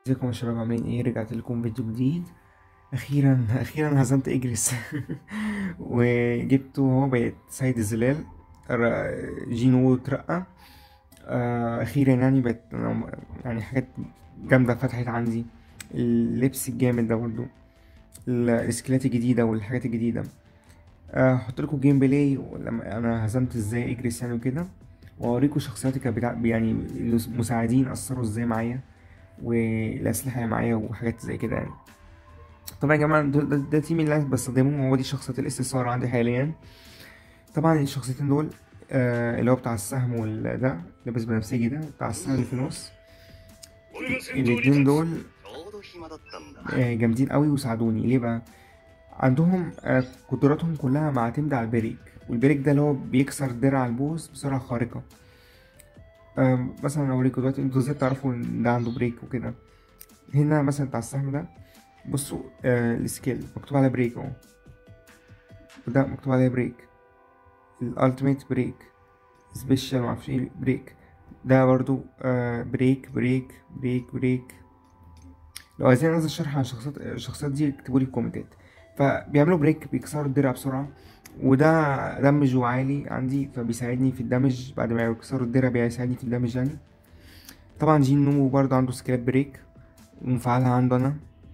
ازيكم يا شباب عاملين ايه رجعت لكم فيديو جديد اخيرا اخيرا هزمت اجريس وجبته هو بقيت سيد الظلال ر- جينو اترقى آه، اخيرا يعني بقت يعني حاجات جامده فتحت عندي اللبس الجامد ده برضو ال- السكيلات الجديده والحاجات الجديده آه، هحط لكم جيم بلاي لما انا هزمت ازاي اجريس يعني وكده واوريكم شخصياتي كانت بتاع يعني المساعدين اثروا ازاي معايا والاسلحه اللي معايا وحاجات زي كده يعني طبعا يا جماعه دول- ده, ده تيم اللي انا بستخدمه هو دي شخصيات الاس اس ار عندي حاليا طبعا الشخصيتين دول آه اللي هو بتاع السهم والده لابس بنفسجي ده بتاع السهم اللي في النص الاتنين دول ちょうど暇だったんだ آه جامدين قوي وساعدوني ليه بقى عندهم آه قدراتهم كلها معتمدة على البريك والبريك ده اللي هو بيكسر درع البوس بسرعة خارقة آه مثلا اوريكم دلوقتي انتوا ازاي تعرفوا ان ده عنده بريك وكده هنا مثلا بتاع السهم ده بصوا آه السكيل مكتوب على بريك اهو وده مكتوب عليه بريك الالتيميت بريك سبيشال معرفش ايه بريك ده برضو آه بريك بريك بريك بريك لو عايزين انزل شرح عن الشخصيات الشخصيات دي اكتبوا لي في الكومنتات فبيعملوا بريك بيكسروا الدرع بسرعه وده دمجه عالي عندي فبيساعدني في الدمج بعد ما يكسروا الدرع بيساعدني في الدمج يعني طبعا جين نومو برضه عنده سكيلات بريك ومفعلها عنده انا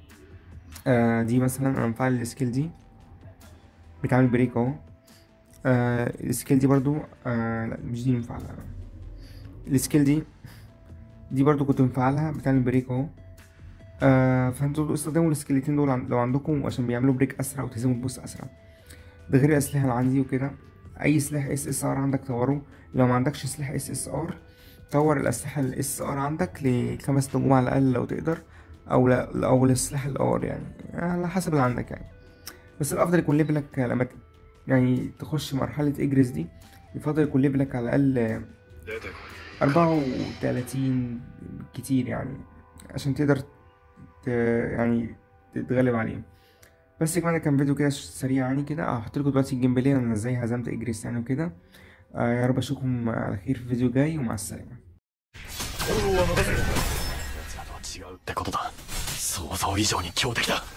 آه دي مثلا انا مفعل السكيل دي بتعمل بريك اهو آه السكيل دي برضو آه لا مش دي مفعلها السكيل دي دي برضو كنت مفعلها بتعمل بريك اهو آه فانتوا استخدموا السكيلتين دول عن- لو عندكم عشان بيعملوا بريك اسرع وتهزموا البوس اسرع ده غير الاسلحه اللي عندي وكده اي سلاح اس اس ار عندك طوره لو ما عندكش سلاح اس اس ار طور الاسلحه الاس ار عندك لخمس نجوم على الاقل لو تقدر او لا او للسلاح الار يعني على حسب اللي عندك يعني بس الافضل يكون ليفلك لما ت- يعني تخش مرحله اجريس دي يفضل يكون ليفلك على الاقل 出てこ أربعة وتلاتين كتير يعني عشان تقدر ت... يعني تتغلب عليهم بس يا جماعة ده كان فيديو كده سريع يعني كده هحط لكم دلوقتي الجيم بلاي انا ازاي هزمت اجريس يعني وكده آه يا رب اشوفكم على خير في فيديو جاي ومع السلامة とは任せる奴らとは違うってことだ想像以上に強敵だ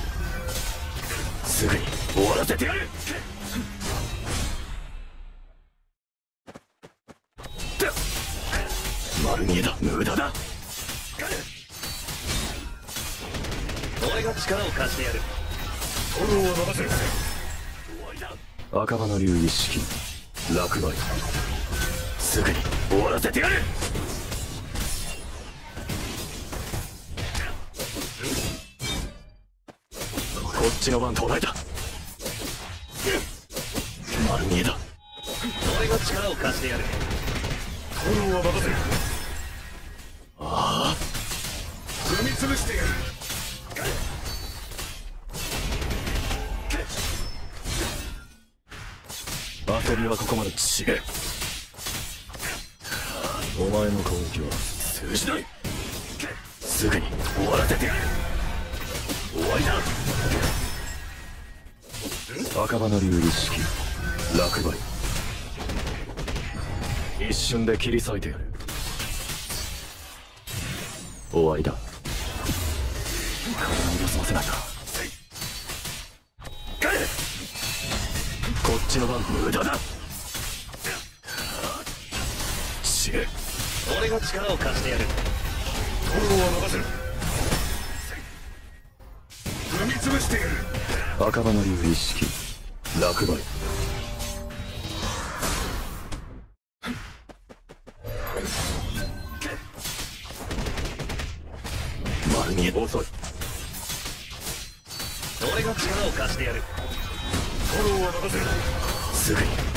すぐに終わらせてやる丸見えだ無駄だ俺が力を貸してやる炎を伸ばせる終わりだ赤羽の竜一式落梅すぐに終わらせてやるこっちの番途絶えた丸見えだ俺が力を貸してやる炎は任せるああ踏み潰してやる焦りはここまで違えお前の攻撃は通じないすぐに終わらせてやる終わりだ赤羽の竜一式落梅一瞬で切り裂いてやる終わりだ体を休ませないな帰れこっちの番無駄だ死ね俺が力を貸してやる炎は任せる踏み潰してやる赤羽の竜一式落梅丸見え遅い俺が力を貸してやる炎は任せるすぐに